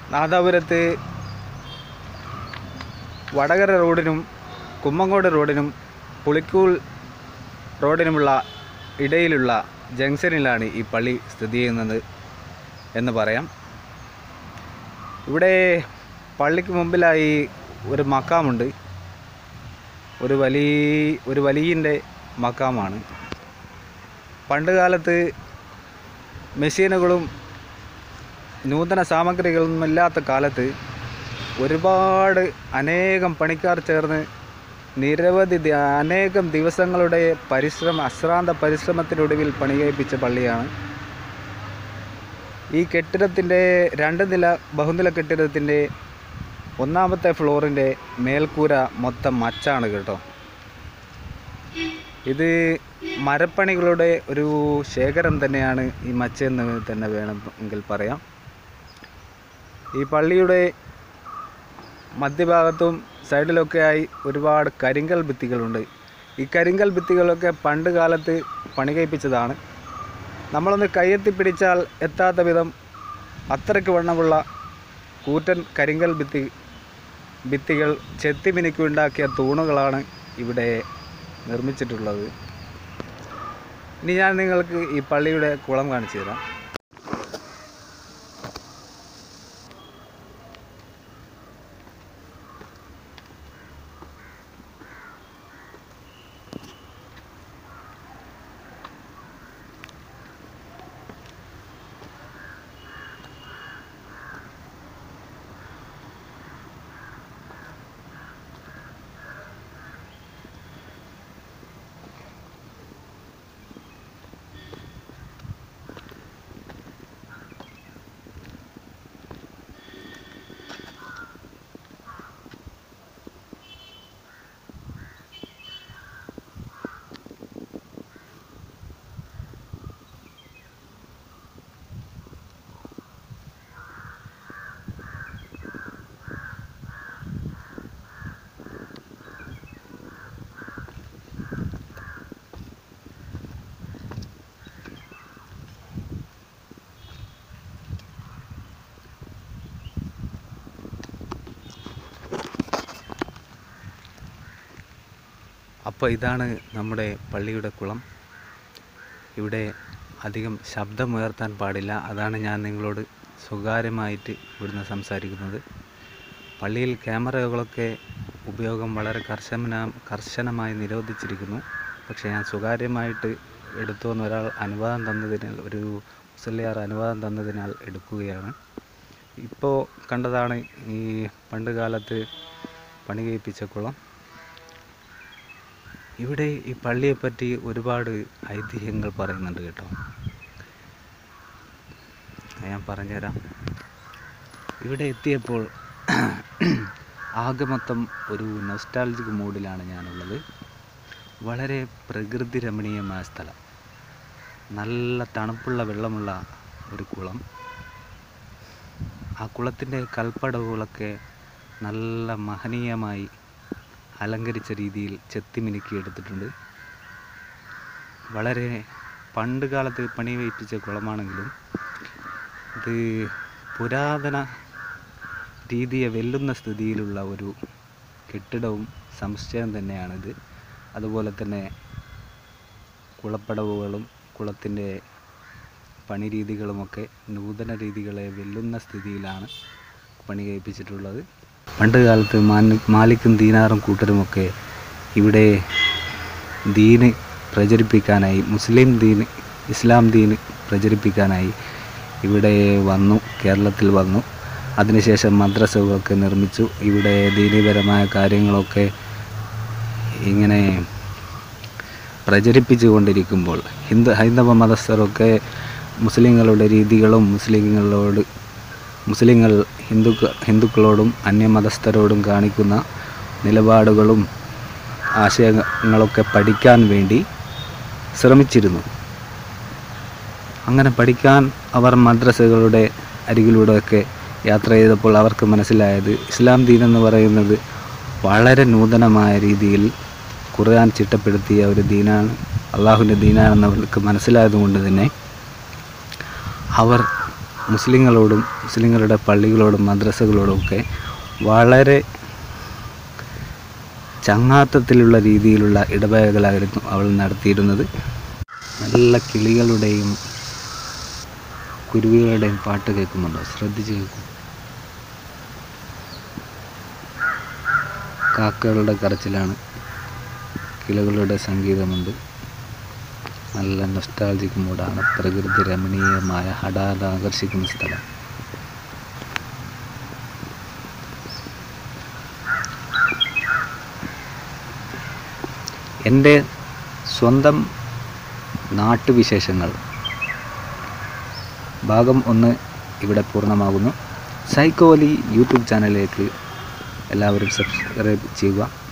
നാദാപുരത്ത് വടകര റോഡിനും കുമ്മങ്കോട് റോഡിനും പുളിക്കൂൾ റോഡിനുമുള്ള ഇടയിലുള്ള ജംഗ്ഷനിലാണ് ഈ പള്ളി സ്ഥിതി ചെയ്യുന്നത് എന്ന് പറയാം ഇവിടെ പള്ളിക്ക് മുമ്പിലായി ഒരു മക്കാമുണ്ട് ഒരു വലിയ ഒരു വലിയൻ്റെ മക്കാമാണ് പണ്ട് കാലത്ത് മെഷീനുകളും നൂതന സാമഗ്രികളൊന്നും ഇല്ലാത്ത കാലത്ത് ഒരുപാട് അനേകം പണിക്കാർ ചേർന്ന് നിരവധി ദി- അനേകം ദിവസങ്ങളുടെ പരിശ്രമ അശ്രാന്ത പരിശ്രമത്തിനൊടുവിൽ പണി കഴിപ്പിച്ച പള്ളിയാണ് ഈ കെട്ടിടത്തിൻ്റെ രണ്ട് നില ബഹുനില കെട്ടിടത്തിൻ്റെ ഒന്നാമത്തെ ഫ്ലോറിൻ്റെ മേൽക്കൂര മൊത്തം മച്ചാണ് കേട്ടോ ഇത് മരപ്പണികളുടെ ഒരു ശേഖരം തന്നെയാണ് ഈ മച്ചെന്ന് തന്നെ വേണമെങ്കിൽ പറയാം ഈ പള്ളിയുടെ മധ്യഭാഗത്തും സൈഡിലൊക്കെയായി ഒരുപാട് കരിങ്കൽ ഭിത്തികളുണ്ട് ഈ കരിങ്കൽ ഭിത്തികളൊക്കെ പണ്ട് കാലത്ത് പണി കഴിപ്പിച്ചതാണ് നമ്മളൊന്ന് കയ്യെത്തി പിടിച്ചാൽ എത്താത്ത വിധം അത്രയ്ക്ക് വണ്ണമുള്ള കൂറ്റൻ കരിങ്കൽ ഭിത്തി ഭിത്തികൾ ചെത്തി മിനുക്കി ഉണ്ടാക്കിയ തൂണുകളാണ് ഇവിടെ നിർമ്മിച്ചിട്ടുള്ളത് ഇനി ഞാൻ നിങ്ങൾക്ക് ഈ പള്ളിയുടെ കുളം കാണിച്ചു തരാം അപ്പോൾ ഇതാണ് നമ്മുടെ പള്ളിയുടെ കുളം ഇവിടെ അധികം ശബ്ദമുയർത്താൻ പാടില്ല അതാണ് ഞാൻ നിങ്ങളോട് സ്വകാര്യമായിട്ട് ഇവിടുന്ന് സംസാരിക്കുന്നത് പള്ളിയിൽ ക്യാമറകളൊക്കെ ഉപയോഗം വളരെ കർശന കർശനമായി നിരോധിച്ചിരിക്കുന്നു പക്ഷേ ഞാൻ സ്വകാര്യമായിട്ട് എടുത്തു എന്ന് ഒരാൾ അനുവാദം തന്നതിനാൽ ഒരു മുസല്ലിയാർ അനുവാദം തന്നതിനാൽ എടുക്കുകയാണ് ഇപ്പോൾ കണ്ടതാണ് ഈ പണ്ട് കാലത്ത് പണി കഴിപ്പിച്ച കുളം ഇവിടെ ഈ പള്ളിയെപ്പറ്റി ഒരുപാട് ഐതിഹ്യങ്ങൾ പറയുന്നുണ്ട് കേട്ടോ ഞാൻ പറഞ്ഞുതരാം ഇവിടെ എത്തിയപ്പോൾ ആകെ മൊത്തം ഒരു നൊസ്റ്റാൾജിക് മൂഡിലാണ് ഞാനുള്ളത് വളരെ പ്രകൃതി രമണീയമായ സ്ഥലം നല്ല തണുപ്പുള്ള വെള്ളമുള്ള ഒരു കുളം ആ കുളത്തിൻ്റെ കൽപ്പടവുകളൊക്കെ നല്ല മഹനീയമായി അലങ്കരിച്ച രീതിയിൽ ചെത്തിമിനുക്കി എടുത്തിട്ടുണ്ട് വളരെ പണ്ട് കാലത്ത് പണി വയ്പ്പിച്ച കുളമാണെങ്കിലും ഇത് പുരാതന രീതിയെ വെല്ലുന്ന സ്ഥിതിയിലുള്ള ഒരു കെട്ടിടവും സംശയം തന്നെയാണിത് അതുപോലെ തന്നെ കുളപ്പടവുകളും കുളത്തിൻ്റെ പണി രീതികളുമൊക്കെ നൂതന രീതികളെ വെല്ലുന്ന സ്ഥിതിയിലാണ് പണി കഴിപ്പിച്ചിട്ടുള്ളത് പണ്ട് കാലത്ത് മാനി മാലിക്കും ദീനാറും കൂട്ടരുമൊക്കെ ഇവിടെ ദീന് പ്രചരിപ്പിക്കാനായി മുസ്ലിം ദീന് ഇസ്ലാം ദീന് പ്രചരിപ്പിക്കാനായി ഇവിടെ വന്നു കേരളത്തിൽ വന്നു അതിനുശേഷം മദ്രസകളൊക്കെ നിർമ്മിച്ചു ഇവിടെ ദീനീപരമായ കാര്യങ്ങളൊക്കെ ഇങ്ങനെ പ്രചരിപ്പിച്ചു കൊണ്ടിരിക്കുമ്പോൾ ഹിന്ദു ഹൈന്ദവ മതസ്ഥരൊക്കെ മുസ്ലിങ്ങളുടെ രീതികളും മുസ്ലിങ്ങളോട് മുസ്ലിങ്ങൾ ഹിന്ദുക്ക ഹിന്ദുക്കളോടും അന്യമതസ്ഥരോടും കാണിക്കുന്ന നിലപാടുകളും ആശയങ്ങളൊക്കെ പഠിക്കാൻ വേണ്ടി ശ്രമിച്ചിരുന്നു അങ്ങനെ പഠിക്കാൻ അവർ മദ്രസകളുടെ അരികിലൂടെയൊക്കെ യാത്ര ചെയ്തപ്പോൾ അവർക്ക് മനസ്സിലായത് ഇസ്ലാം ദീൻ എന്ന് പറയുന്നത് വളരെ നൂതനമായ രീതിയിൽ ഖുർആൻ ചിട്ടപ്പെടുത്തിയ ഒരു ദീനാണ് അള്ളാഹുവിൻ്റെ ദീനാണെന്ന് അവർക്ക് മനസ്സിലായതുകൊണ്ട് തന്നെ അവർ മുസ്ലിങ്ങളോടും മുസ്ലിങ്ങളുടെ പള്ളികളോടും മദ്രസകളോടും ഒക്കെ വളരെ ചങ്ങാത്തത്തിലുള്ള രീതിയിലുള്ള ഇടപെടലുകളായിരുന്നു അവൾ നടത്തിയിരുന്നത് നല്ല കിളികളുടെയും കുരുവികളുടെയും പാട്ട് കേൾക്കുന്നുണ്ടോ ശ്രദ്ധിച്ച് കേൾക്കും കാക്കകളുടെ കരച്ചിലാണ് കിളികളുടെ സംഗീതമുണ്ട് നല്ല നൊസ്റ്റാൾജിക് മൂഡാണ് പ്രകൃതി രമണീയമായ ഹഠാത് ആകർഷിക്കുന്ന സ്ഥലം എൻ്റെ സ്വന്തം നാട്ടുവിശേഷങ്ങൾ ഭാഗം ഒന്ന് ഇവിടെ പൂർണ്ണമാകുന്നു സൈക്കോലി യൂട്യൂബ് ചാനലിലേക്ക് എല്ലാവരും സബ്സ്ക്രൈബ് ചെയ്യുക